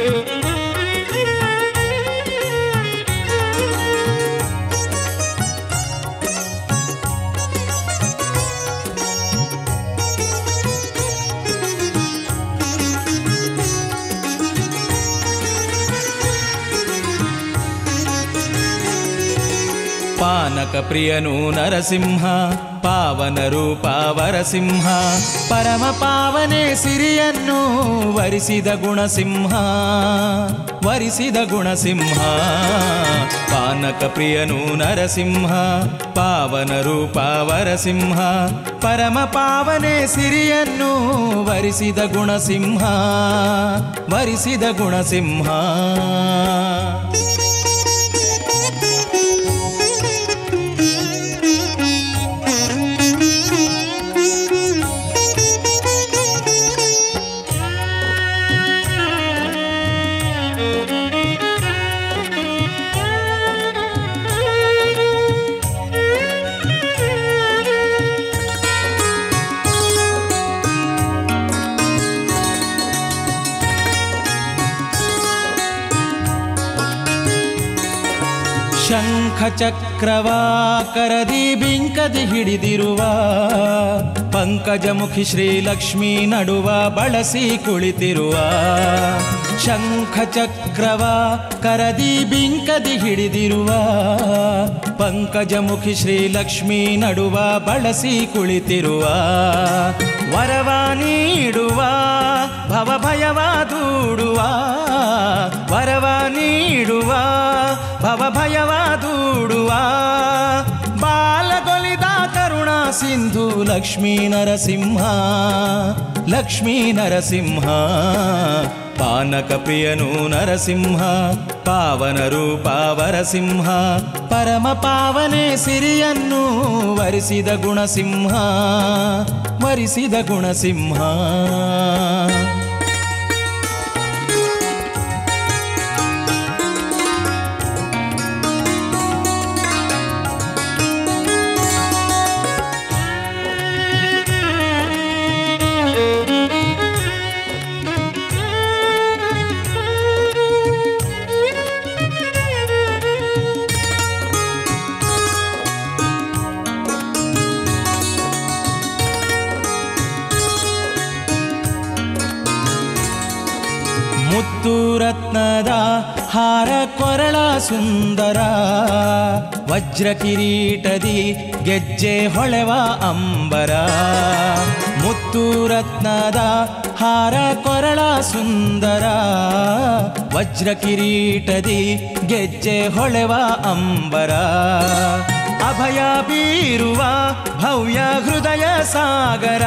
ಪಾನಕ ಪ್ರಿಯನು ನರಸಿಂಹ ಪಾವನ ರೂಪ ವರಸಿಂಹ ಪರಮ ಪಾವನೆ ಸಿರಿಯನ್ನು ವರಿಸಿದ ಗುಣಸಿಂಹ ವರಿಸಿದ ಗುಣಸಿಂಹ ಪಾನಕ ಪ್ರಿಯನು ನರಸಿಂಹ ಪಾವನ ರೂಪ ವರಸಿಂಹ ಪರಮ ಪಾವನೆ ಸಿರಿಯನ್ನು ವರಿಸಿದ ಗುಣಸಿಂಹ ವರಿಸಿದ ಗುಣಸಿಂಹ ಶಂಖ ಚಕ್ರವ ಕರದಿ ಬಿಂಕದಿ ಹಿಡಿದಿರುವ ಪಂಕಜಮುಖಿ ಶ್ರೀಲಕ್ಷ್ಮಿ ನಡುವ ಬಳಸಿ ಕುಳಿತಿರುವ ಶಂಖ ಚಕ್ರವ ಕರದಿ ಬಿಂಕದಿ ಹಿಡಿದಿರುವ ಪಂಕಜಮುಖಿ ಶ್ರೀಲಕ್ಷ್ಮಿ ನಡುವ ಬಳಸಿ ಕುಳಿತಿರುವ ವರವ ನೀಡುವ ಭವಭಯವ ದೂಡುವ ವರವ ನೀಡುವ ಭವಭಯವ ದೂಡುವ ಬಾಲಗೊಲಿದ ಕರುಣ ಸಿಂಧು ಲಕ್ಷ್ಮೀ ನರಸಿಂಹ ಲಕ್ಷ್ಮೀ ನರಸಿಂಹ ಪಾನಕ ಪ್ರಿಯನು ನರಸಿಂಹ ಪಾವನ ರೂಪ ವರಸಿಂಹ ಪರಮ ಪಾವನೆ ಸಿರಿಯನ್ನು ವರಿಸಿದ ಗುಣಸಿಂಹ ವರಿಸಿದ ಗುಣಸಿಂಹ ಮುತ್ತು ರತ್ನದ ಹಾರ ಕೊರಳ ಸುಂದರ ವಜ್ರ ಕಿರೀಟದಿ ಗೆಜ್ಜೆ ಹೊಳೆವ ಅಂಬರ ಮುತ್ತು ರತ್ನದ ಹಾರ ಕೊರಳ ಸುಂದರ ವಜ್ರ ಕಿರೀಟದಿ ಗೆಜ್ಜೆ ಹೊಳೆವ ಅಂಬರ ಅಭಯ ಬೀರುವ ಭವ್ಯ ಹೃದಯ ಸಾಗರ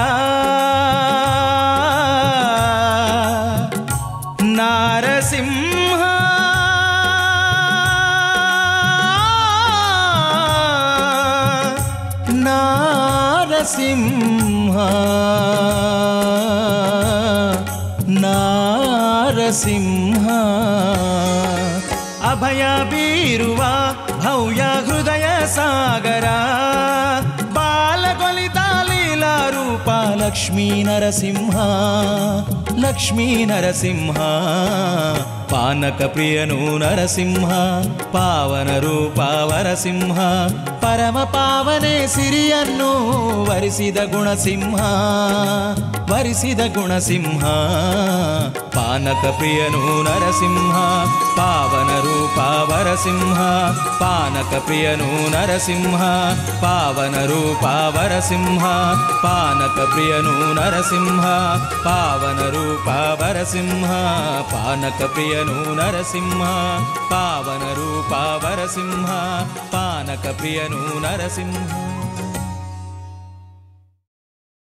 ನಾರಸಿಂಹ ನಾರಸಿಂಹ ನಾರಸಿಂಹ ಅಭಯ ಬೀರುವ ಭವ್ಯ ಹೃದಯ ಸಾಗರ ಬಾಲಗೊಲಿತ ಲೀಲಾ ರೂಪ ಲಕ್ಷ್ಮೀ ನರಸಿಂಹ ಲಕ್ಷ್ಮೀ ನರಸಿಂಹ ಪಾನಕ ಪ್ರಿಯನು ನರಸಿಂಹ ಪಾವನ ರೂಪ ವರಸಿಂಹ ಪರಮ ಪಾವನೆ ಸಿರಿಯನ್ನು ವರಿಸಿದ ಗುಣಸಿಂಹ ವರಿಸಿದ ಗುಣಸಿಂಹ ಪಾನಕ ಪ್ರಿಯನು ನರಸಿಂಹ ಪಾವನ ರೂಪ ವರಸಿಂಹ ಪಾನಕ ಪ್ರಿಯನು ನರಸಿಂಹ ಪಾವನ ರೂಪ ವರಸಿಂಹ ಪಾನಕ ಪ್ರಿಯನು ನರಸಿಂಹ ಪಾವನ ರೂಪ ವರಸಿಂಹ ಪಾನಕ ಪ್ರಿಯನು ನರಸಿಂಹ ಪಾವನ ರೂಪ ವರಸಿಂಹ ಪಾನಕ ಪ್ರಿಯನು ನರಸಿಂಹ